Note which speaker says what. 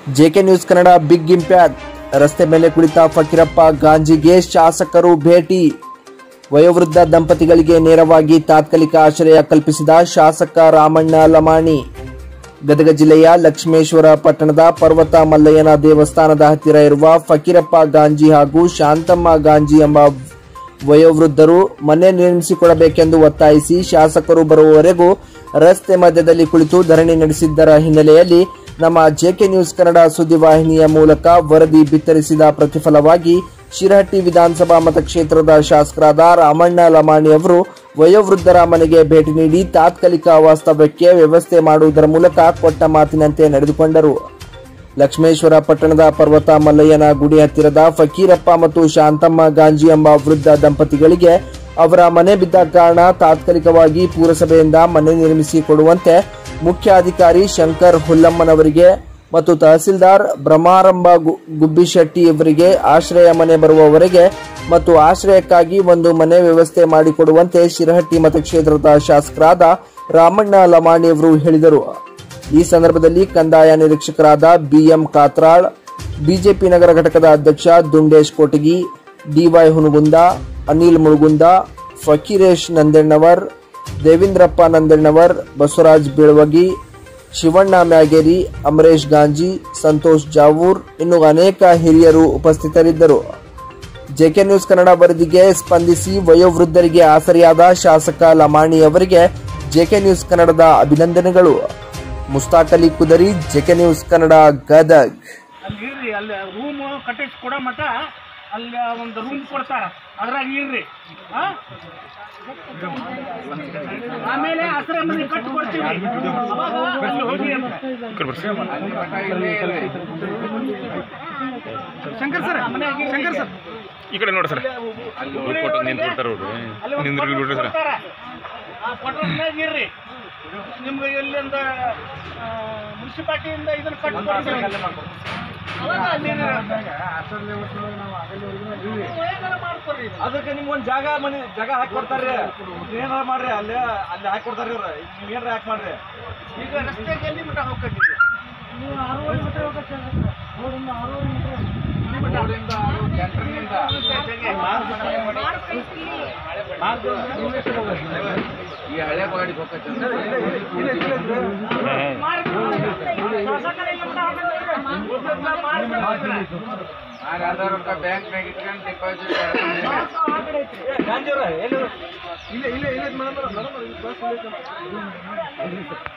Speaker 1: JK news Kannada big impact ರಸ್ತೆ ಮೇಲೆ ಕುಳಿತ ಫಕೀರಪ್ಪ ಗಾಂಜಿಗೆ ಶಾಸಕರು ಭೇಟಿ ವಯೋವೃದ್ಧ ದಂಪತಿಗಳಿಗೆ ನೇರವಾಗಿ ತಾತ್ಕಾಲಿಕ ಆಶ್ರಯ ಕಲ್ಪಿಸಿದ ಶಾಸಕ ರಾಮಣ್ಣ ಲಮಾಣಿ ಗದಗ ಜಿಲ್ಲೆಯ ಲಕ್ಷ್ಮೇಶ್ವರ ಪಟ್ಟಣದ ಪರ್ವತ ಮಲ್ಲಯ್ಯನ ದೇವಸ್ಥಾನದ ಹತ್ತಿರ ಇರುವ ಫಕೀರಪ್ಪ ಗಾಂಜಿ ಹಾಗೂ ಶಾಂತಮ್ಮ ಗಾಂಜಿ ಎಂಬ ವಯೋವೃದ್ಧರು ಮನೆ ನಿರ್ಮಿಸಿಕೊಡಬೇಕೆಂದು ಒತ್ತಾಯಿಸಿ ಶಾಸಕರು ಬರುವವರೆಗೂ ರಸ್ತೆ ಮಧ್ಯದಲ್ಲಿ ಕುಳಿತು ಧರಣಿ ನಡೆಸಿದ್ದರ ಹಿನ್ನೆಲೆಯಲ್ಲಿ ನಮ್ಮ ಜೆಕೆ ನ್ಯೂಸ್ ಕನ್ನಡ ಸುದ್ದಿವಾಹಿನಿಯ ಮೂಲಕ ವರದಿ ಬಿತ್ತರಿಸಿದ ಪ್ರತಿಫಲವಾಗಿ ಶಿರಹಟ್ಟಿ ವಿಧಾನಸಭಾ ಮತಕ್ಷೇತ್ರದ ಶಾಸಕರಾದ ರಾಮಣ್ಣ ಲಮಾಣಿ ಅವರು ವಯೋವೃದ್ಧರ ಮನೆಗೆ ಭೇಟಿ ನೀಡಿ ತಾತ್ಕಾಲಿಕ ವಾಸ್ತವ್ಯಕ್ಕೆ ವ್ಯವಸ್ಥೆ ಮಾಡುವುದರ ಮೂಲಕ ಕೊಟ್ಟ ಮಾತಿನಂತೆ ನಡೆದುಕೊಂಡರು ಲಕ್ಷ್ಮೇಶ್ವರ ಪಟ್ಟಣದ ಪರ್ವತ ಮಲ್ಲಯ್ಯನ ಗುಡಿ ಹತ್ತಿರದ ಫಕೀರಪ್ಪ ಮತ್ತು ಶಾಂತಮ್ಮ ಗಾಂಜಿ ಎಂಬ ವೃದ್ಧ ದಂಪತಿಗಳಿಗೆ ಅವರ ಮನೆ ಬಿದ್ದ ಕಾರಣ ತಾತ್ಕಾಲಿಕವಾಗಿ ಪುರಸಭೆಯಿಂದ ಮನೆ ನಿರ್ಮಿಸಿ ಕೊಡುವಂತೆ ಮುಖ್ಯ ಅಧಿಕಾರಿ ಶಂಕರ್ ಹುಲ್ಲಮ್ಮನವರಿಗೆ ಮತ್ತು ತಹಸೀಲ್ದಾರ್ ಬ್ರಹ್ಮಾರಂಭ ಗು- ಗುಬ್ಬಿಶೆಟ್ಟಿ ಇವರಿಗೆ ಆಶ್ರಯ ಮನೆ ಬರುವವರೆಗೆ ಮತ್ತು ಆಶ್ರಯಕ್ಕಾಗಿ ಒಂದು ಮನೆ ವ್ಯವಸ್ಥೆ ಮಾಡಿಕೊಡುವಂತೆ ಶಿರಹಟ್ಟಿ ಮತಕ್ಷೇತ್ರದ ಶಾಸಕರಾದ ರಾಮಣ್ಣ ಲಮಾಣಿ ಅವರು ಹೇಳಿದರು ಈ ಸಂದರ್ಭದಲ್ಲಿ ಕಂದಾಯ ನಿರೀಕ್ಷಕರಾದ ಬಿಎಂ ಕಾತ್ರಾಳ್ ಬಿಜೆಪಿ ನಗರ ಘಟಕದ ಅಧ್ಯಕ್ಷ ದುಂಡೇಶ್ ಕೋಟಗಿ ಡಿವೈ ಹುನಗುಂದ ಅನಿಲ್ ಮುಳುಗುಂದ ಫಕೀರೇಶ್ ನಂದಣ್ಣವರ್ ದೇವೇಂದ್ರಪ್ಪ ನಂದಣ್ಣವರ್ ಬಸವರಾಜ್ ಬೀಳವಗಿ ಶಿವಣ್ಣ ಮ್ಯಾಗೇರಿ ಅಮರೇಶ್ ಗಾಂಜಿ ಸಂತೋಷ್ ಜಾವೂರ್ ಇನ್ನು ಅನೇಕ ಹಿರಿಯರು ಉಪಸ್ಥಿತರಿದ್ದರು ಜೆಕೆ ನ್ಯೂಸ್ ಕನ್ನಡ ವರದಿಗೆ ಸ್ಪಂದಿಸಿ ವಯೋವೃದ್ಧರಿಗೆ ಆಸರಿಯಾದ ಶಾಸಕ ಲಮಾಣಿ ಅವರಿಗೆ ಜೆಕೆ ನ್ಯೂಸ್ ಕನ್ನಡದ ಅಭಿನಂದನೆಗಳು ಮುಸ್ತಾಕ್ ಅಲಿ ಕುದರಿ ಜೆಕೆ ನ್ಯೂಸ್ ಕನ್ನಡ ಗದಗ್
Speaker 2: ಅಲ್ಲಿ ಇರ್ರಿ ಅಲ್ಲಿ ರೂಮ್ ಕಟ್ಟಿಸಿ ಕೊಡೋ ಮಟ ಅಲ್ಲಿ ಒಂದು ರೂಮ್ ಕೊಡ್ತಾರ ಅದ್ರಾಗ ಇರ್ರಿ ಆ? ಆಮೇಲೆ ಆಶ್ರಯ ಮನೆ ಕಟ್ಟಿ ಕೊಡ್ತೀವಿ ಅವಾಗ ಅಲ್ಲಿ ಹೋಗಿ ಅಂತ. ಶಂಕರ್ ಸರ್ ಶಂಕರ್ ಸರ್
Speaker 3: ಈ ಕಡೆ ನೋಡಿ ಸರ್ ಕೊಟ್ಟು ನಿಂತ್ಬಿಡ್ತಾರೆ ಅವ್ರು ನಿಂದ್ರಿ ಬಿಡ್ರಿ ಸರ್
Speaker 2: ಕೊಡ್ತಾರ. ಆ ಕೊಟ್ಟದ್ನಾಗ ಇರ್ರಿ ನಿಮ್ಗೆ ಎಲ್ಲಿಂದ ಮುನ್ಸಿಪಾಲ್ಟಿಯಿಂದ ಇದನ್ನ ಕಟ್ಟಿ ಕೊಡ್ತೀವಿ ಅವಾಗ ಅಲ್ಲಿ ಇರ್ರಿ ಅಂತ. ಏನಾರ ಮಾಡ್ಕೊಡ್ರಿ ಇದು.
Speaker 4: ಅದಕ್ಕೆ ನಿಮ್ಗೆ ಒಂದು ಜಾಗ ಮನೆ ಜಾಗ ಹಾಕಿ ಕೊಡ್ತಾರ್ರಿ ಏನಾರ ಮಾಡ್ರಿ ಅಲ್ಲಿ ಅಲ್ಲಿ ಹಾಕಿ ಕೊಡ್ತಾರ್ರಿ ಇವ್ರು ನೀವು ಏನಾರ ಹಾಕಿ ಮಾಡ್ರಿ
Speaker 2: ಈಗ ರಸ್ತೆಗೆ ಎಲ್ಲಿ ಮಟ್ಟ ಹೋಗ್ಕೊಂಡಿದ್ದೀವಿ
Speaker 4: ಬ್ಯಾಂಕ್ನಾಗ ಇಟ್ಕೊಂಡು ಡೆಪಾಸಿಟ್ ಗಾಂಧಿ ಅವ್ರ ಎಲ್ಲಿ ಇಲ್ಲ ಇಲ್ಲ ಇಲ್ಲ ಮೇಡಮ್